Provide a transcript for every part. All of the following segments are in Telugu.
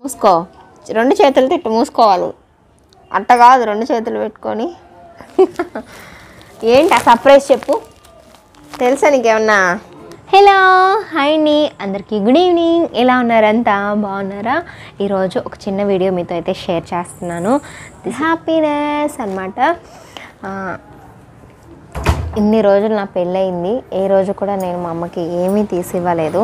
మూసుకో రెండు చేతులతో ఇట్టు మూసుకోవాలి అట్ట కాదు రెండు చేతులు పెట్టుకొని ఏంటి ఆ సర్ప్రైజ్ చెప్పు తెలుసా నీకేమన్నా హలో హాయ్ అండి అందరికీ గుడ్ ఈవినింగ్ ఎలా ఉన్నారంతా బాగున్నారా ఈరోజు ఒక చిన్న వీడియో మీతో అయితే షేర్ చేస్తున్నాను దిస్ హ్యాపీనెస్ అనమాట ఇన్ని రోజులు నా పెళ్ళయింది ఏ రోజు కూడా నేను మా అమ్మకి ఏమీ తీసి ఇవ్వలేదు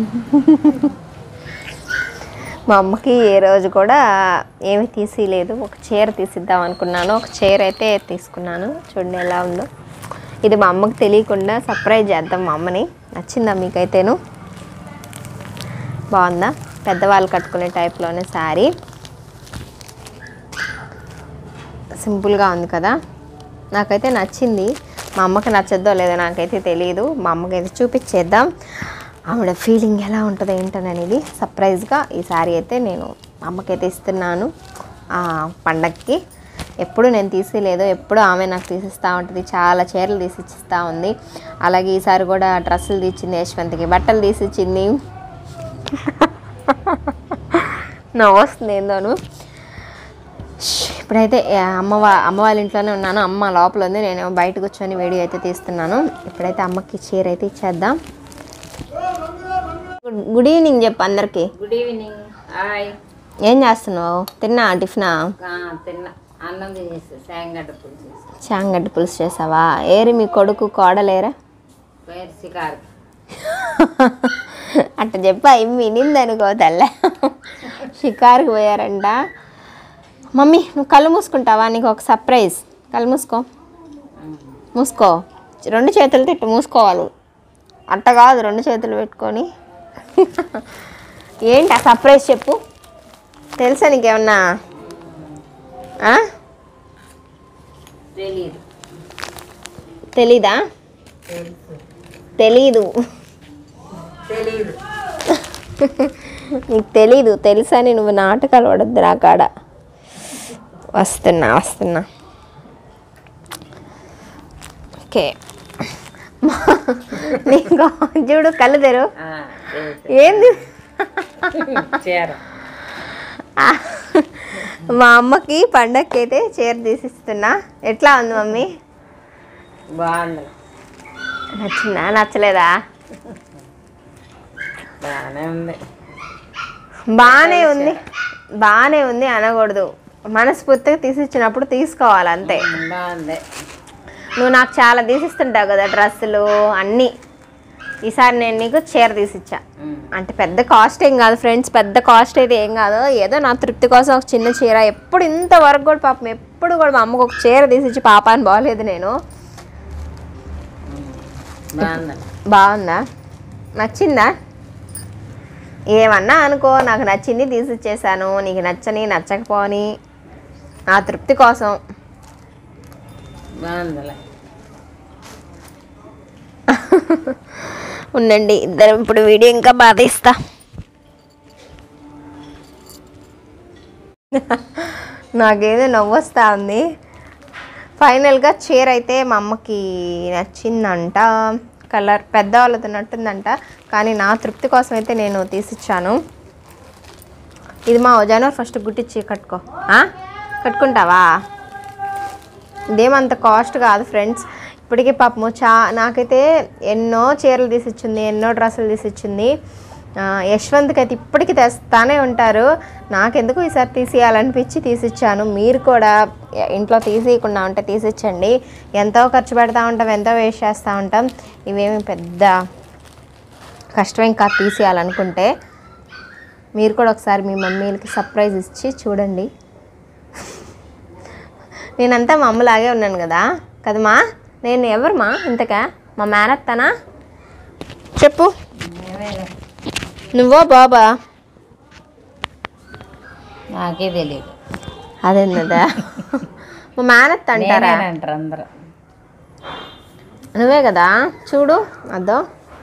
మా అమ్మకి ఏ రోజు కూడా ఏమీ తీసిలేదు ఒక చీర తీసిద్దాం అనుకున్నాను ఒక చీర అయితే తీసుకున్నాను చూడండి ఎలా ఉందో ఇది మా అమ్మకి తెలియకుండా సర్ప్రైజ్ చేద్దాం మా అమ్మని నచ్చిందా మీకైతేను బాగుందా పెద్దవాళ్ళు కట్టుకునే టైప్లోనే శారీ సింపుల్గా ఉంది కదా నాకైతే నచ్చింది మా అమ్మకి నచ్చద్దో లేదో నాకైతే తెలియదు మా అమ్మకి అయితే చూపించేద్దాం ఆవిడ ఫీలింగ్ ఎలా ఉంటుందో ఏంటనేది సర్ప్రైజ్గా ఈ శారీ అయితే నేను మా అమ్మకైతే ఇస్తున్నాను ఆ పండక్కి ఎప్పుడు నేను తీసిలేదు ఎప్పుడు ఆమె నాకు తీసిస్తూ ఉంటుంది చాలా చీరలు తీసిచ్చిస్తూ ఉంది అలాగే ఈసారి కూడా డ్రెస్సులు తీసింది యశ్వంత్కి బట్టలు తీసిచ్చింది నవ్వు వస్తుంది ఏందోను ష్, ఇప్పుడైతే ఆ, అమ్మ వా అమ్మ వాళ్ళ ఇంట్లోనే ఉన్నాను అమ్మ లోపల ఉంది నేను బయట కూర్చొని వీడియో అయితే తీస్తున్నాను ఇప్పుడైతే అమ్మకి చీర అయితే ఇచ్చేద్దాం గుడ్- గుడ్ ఈవినింగ్ చెప్పు అందరికి గుడ్ ఈవినింగ్ హాయ్ ఏం చేస్తున్నావు తిన్నా టిఫినా ఆ, తిన్నా అన్నం తినేసి సాయంగడ్డ పులుసు చాంగడ్డ పులుసు చేసావా ఏరి మీ కొడుకు కోడలేరా పేరు షికారు అట్ట చెప్పా ఇవి వినింది అనుకో తెల్ల షికారుకి పోయారంట మమ్మీ నువ్వు కళ్ళు మూసుకుంటావా నీకు ఒక సర్ప్రైజ్ కళ్ళు మూసుకో మూసుకో రెండు చేతులతో ఇట్టు మూసుకోవాలి అట్ట కాదు రెండు చేతులు పెట్టుకొని ఏంటి ఆ సర్ప్రైజ్ చెప్పు తెలుసా నీకేమన్నా ఆ? తెలియదు తెలీదా తెలుసు తెలీదు తెలియదు నీకు తెలీదు తెలుసని నువ్వు నాటకాలు పడద్దు నా కాడ వస్తున్నా వస్తున్నా ఓకే నీకు చూడు కళ్ళు తెరు ఆ, తెలుసు. ఏంది చీర ఆ, మా అమ్మకి పండక్కి అయితే చీర తీసిస్తున్నా ఎట్లా ఉంది మమ్మీ బాగుంది నచ్చిందా నచ్చలేదా బాగానే ఉంది బాగానే ఉంది బాగానే ఉంది అనకూడదు మనస్ఫూర్తిగా తీసిచ్చినప్పుడు తీసుకోవాలి అంతే బాగుంది నువ్వు నాకు చాలా తీసిస్తుంటావు కదా డ్రెస్సులు అన్నీ ఈసారి నేను నీకు చీర తీసిచ్చా ఉమ్. అంటే పెద్ద కాస్ట్ ఏం కాదు ఫ్రెండ్స్ పెద్ద కాస్ట్ అయితే ఏం కాదు ఏదో నా తృప్తి కోసం ఒక చిన్న చీర ఎప్పుడు ఇంతవరకు కూడా పాపం ఎప్పుడు కూడా మా అమ్మకు ఒక చీర తీసిచ్చి పాప అని బాగలేదు నేను బాగుంది బాగుందా నచ్చిందా ఏమన్నా అనుకో నాకు నచ్చింది తీసిచ్చేసాను నీకు నచ్చని నచ్చకపోని నా తృప్తి కోసం బాగుందిలే ఉండండి ఇద్దరం ఇప్పుడు వీడియో ఇంకా బాధ ఇస్తా నాకేదో నవ్వు వస్తూ ఉంది ఫైనల్గా చీర అయితే మా అమ్మకి నచ్చిందంట కలర్ పెద్దవాళ్ళతో నట్టుందంట కానీ నా తృప్తి కోసం అయితే నేను తీసిచ్చాను ఇది మా జనవరి ఫస్ట్ గుట్టించి కట్టుకో ఆ? కట్టుకుంటావా ఇదేమంత కాస్ట్ కాదు ఫ్రెండ్స్ ఇప్పటికీ పాపము చా నాకైతే ఎన్నో చీరలు తీసిచ్చింది ఎన్నో డ్రెస్సులు తీసిచ్చింది ఆ, యశ్వంత్కి అయితే ఇప్పటికీ తెస్తానే ఉంటారు నాకెందుకు ఈసారి తీసేయాలనిపించి తీసిచ్చాను మీరు కూడా ఇంట్లో తీసేయకుండా ఉంటే తీసిచ్చండి ఎంతో ఖర్చు పెడతా ఉంటాం ఎంతో వేస్ట్ చేస్తూ ఉంటాం ఇవేమి పెద్ద కష్టమేం కాదు తీసేయాలనుకుంటే మీరు కూడా ఒకసారి మీ మమ్మీలకి సర్ప్రైజ్ ఇచ్చి చూడండి నేనంతా మా అమ్మలాగే ఉన్నాను కదా కదమ్మా నేను ఎవరమ్మా ఇంతకా మా మేనత్తనా చెప్పు ఏమైనా నువ్వో బాబా నాకే తెలియదు అదేందా మా మేనత్త అంటారా నేనే అంటారు అందరూ నువ్వే కదా చూడు అద్దో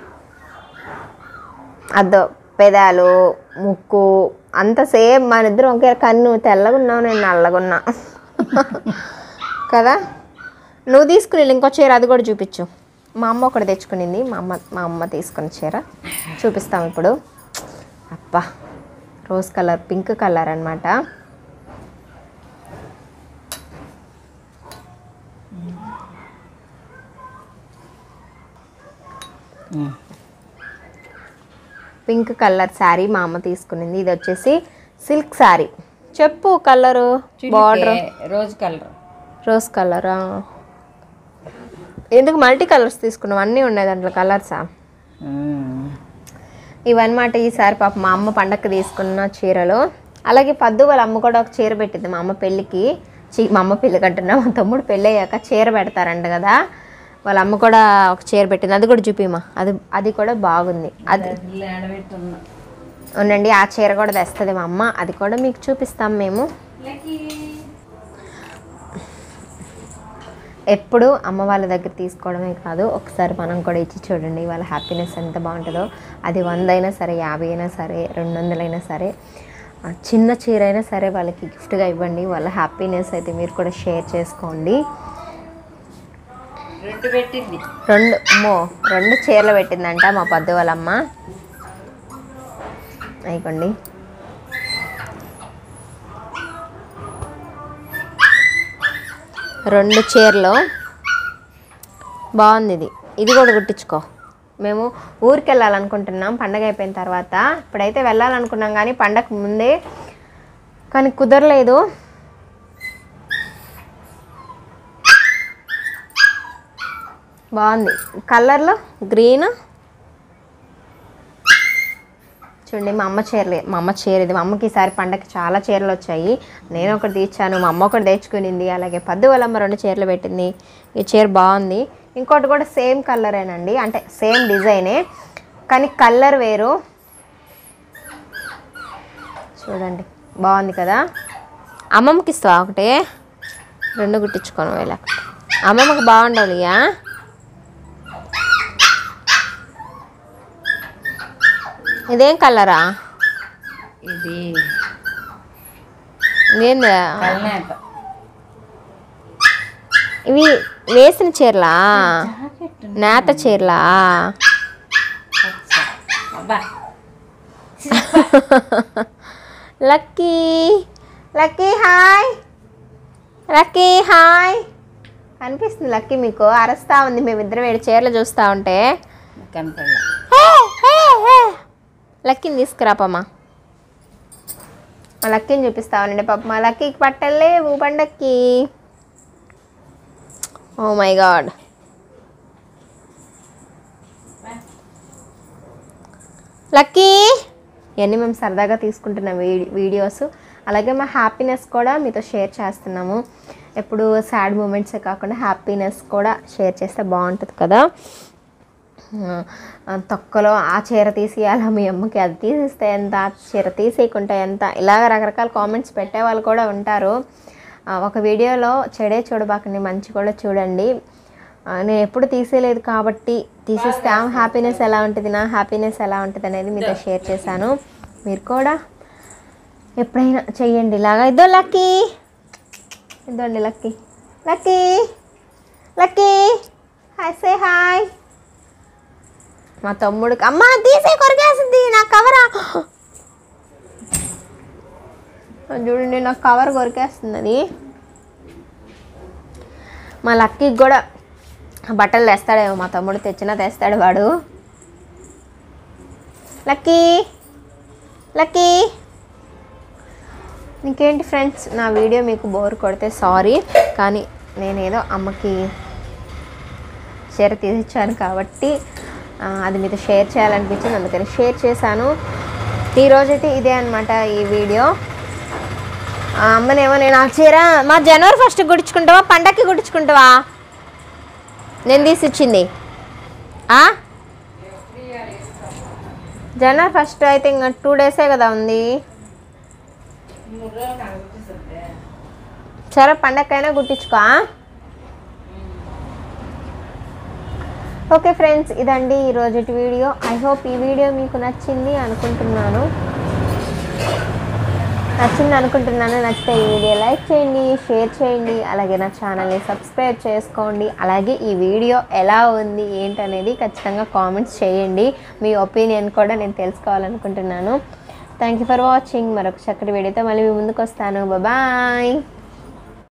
అద్దో పెదాలు ముక్కు అంత సేమ్ మన ఇద్దరం ఒకే కన్ను తెల్లగున్నావు నేను నల్లగున్నా కదా నువ్వు తీసుకుని ఇంకో చీర అది కూడా చూపించు మా అమ్మ ఒకటి తెచ్చుకునింది మా అమ్మ మా అమ్మ తీసుకున్న చీర చూపిస్తాం ఇప్పుడు అబ్బా రోజ్ కలర్ పింక్ కలర్ అనమాట పింక్ కలర్ శారీ మా అమ్మ తీసుకునింది ఇది వచ్చేసి సిల్క్ శారీ చెప్పు colour border rose colour rose కలరా ఎందుకు మల్టీ కలర్స్ తీసుకున్నాం అన్నీ ఉన్నాయి దాంట్లో కలర్సా ఇవన్నమాట ఈసారి పాప మా అమ్మ పండగకి తీసుకున్న చీరలు అలాగే పద్దు వాళ్ళ అమ్మ కూడా ఒక చీర పెట్టింది మా అమ్మ పెళ్ళికి చీ మా అమ్మ పెళ్ళి కంటున్నా మా తమ్ముడు పెళ్ళి అయ్యాక చీర పెడతారంట కదా వాళ్ళ అమ్మ కూడా ఒక చీర పెట్టింది అది కూడా చూపిమా అది అది కూడా బాగుంది అది ఆడబెట్టున్నా ఉండండి ఆ చీర కూడా తెస్తుంది మా అమ్మ అది కూడా మీకు చూపిస్తాం మేము ఎప్పుడు అమ్మ వాళ్ళ దగ్గర తీసుకోవడమే కాదు ఒకసారి మనం కూడా ఇచ్చి చూడండి వాళ్ళ హ్యాపీనెస్ ఎంత బాగుంటుందో అది వంద అయినా సరే యాభై అయినా సరే రెండు వందలైనా సరే ఆ చిన్న చీర అయినా సరే వాళ్ళకి గిఫ్ట్గా ఇవ్వండి వాళ్ళ హ్యాపీనెస్ అయితే మీరు కూడా షేర్ చేసుకోండి రెండు పెట్టింది రెండు అమ్మో రెండు చీరలు పెట్టిందంట మా పద్దు వాళ్ళమ్మ అయిపోండి రెండు చీరలు బాగుంది ఇది ఇది కూడా కుట్టించుకో మేము ఊరికి వెళ్ళాలనుకుంటున్నాం పండగ అయిపోయిన తర్వాత ఇప్పుడైతే వెళ్ళాలనుకున్నాం కానీ పండగ ముందే కానీ కుదరలేదు బాగుంది కలర్లో గ్రీన్ చూడండి మా అమ్మ చీరలే మా అమ్మ చీర ఇది మా అమ్మకి ఈసారి పండగకి చాలా చీరలు వచ్చాయి నేను ఒకటి తీర్చాను మా అమ్మ ఒకటి తెచ్చుకునింది అలాగే పద్దు వాళ్ళమ్మ రెండు చీరలు పెట్టింది ఈ చీర బాగుంది ఇంకోటి కూడా సేమ్ కలరేనండి అంటే సేమ్ డిజైనే కానీ కలర్ వేరు చూడండి బాగుంది కదా అమ్మమ్మకి ఇస్తావా ఒకటి రెండు కుట్టించుకోను వేళ అమ్మమ్మకి బాగుండాలి ఇక ఇదేం కలరా ఇది ఇదేంది కల్నేత ఇవి వేసిన చీరలా నేత చీరలా అబ్బా lucky lucky hi lucky hi అనిపిస్తుంది లక్కీ మీకు అరస్తా ఉంది మేమిద్దరం వేడి చీరలు చూస్తూ ఉంటే కనపడలే హే, హే, హే. లక్కీని తీసుకురాపమ్మా మా లక్కీని చూపిస్తామనండి పాప మా లక్కీకి పట్టలేవు పండక్కి ఓ మై గాడ్ లక్కీ ఇవన్నీ మేము సరదాగా తీసుకుంటున్న వీడి- వీడియోస్ అలాగే మా హ్యాపీనెస్ కూడా మీతో షేర్ చేస్తున్నాము ఎప్పుడు సాడ్ మూమెంట్సే కాకుండా హ్యాపీనెస్ కూడా షేర్ చేస్తే బాగుంటుంది కదా ఆ, తొక్కలో ఆ చీర తీసేయాలా మీ అమ్మకి అది తీసిస్తే ఎంత ఆ చీర తీసేయకుంటే ఎంత ఇలాగ రకరకాల కామెంట్స్ పెట్టే వాళ్ళు కూడా ఉంటారు ఆ, ఒక వీడియోలో చెడే చూడబాకండి మంచి కూడా చూడండి ఆ, నేను ఎప్పుడు తీసేయలేదు కాబట్టి తీసేస్తే ఆమె హ్యాపీనెస్ ఎలా ఉంటుంది నా హ్యాపీనెస్ ఎలా ఉంటుంది అనేది మీతో షేర్ చేశాను మీరు కూడా ఎప్పుడైనా చెయ్యండి ఇలాగా ఇదో లక్కీ ఇదండి lucky lucky lucky hi say hi మా తమ్ముడికి అమ్మ తీసే కొరికేసింది నా కవరా చూడండి నాకు కవర్ కొరికేస్తుంది అది మా లక్కీకి కూడా బట్టలు తెస్తాడేమో మా తమ్ముడు తెచ్చినా తెస్తాడు వాడు లక్కీ లక్కీ ఇంకేంటి ఫ్రెండ్స్ నా వీడియో మీకు బోర్ కొడితే సారీ కానీ నేనేదో అమ్మకి చీర తీసిచ్చాను కాబట్టి ఆ, అది మీతో షేర్ చేయాలనిపించింది అందుకని షేర్ చేశాను ఈరోజైతే ఇదే అనమాట ఈ వీడియో ఆ అమ్మనేమో నేను ఆ చీర మా జనవరి ఫస్ట్ గుడించుకుంటావా పండక్కి గుడించుకుంటావా నేను తీసిచ్చింది ఆ? జనవరి ఫస్ట్ అయితే ఇంకా టూ డేసే కదా ఉంది సరే పండగకైనా గుట్టించుకో ఆ? ఓకే ఫ్రెండ్స్ ఇదండి ఈరోజు వీడియో ఐ హోప్ ఈ వీడియో మీకు నచ్చింది అనుకుంటున్నాను నచ్చింది అనుకుంటున్నాను నచ్చితే ఈ వీడియో లైక్ చేయండి షేర్ చేయండి అలాగే నా ఛానల్ని సబ్స్క్రైబ్ చేసుకోండి అలాగే ఈ వీడియో ఎలా ఉంది ఏంటనేది ఖచ్చితంగా కామెంట్స్ చేయండి మీ ఒపీనియన్ కూడా నేను తెలుసుకోవాలనుకుంటున్నాను థ్యాంక్ యూ ఫర్ వాచింగ్ మరొక చక్కటి వీడియోతో మళ్ళీ మీ ముందుకు వస్తాను బాయ్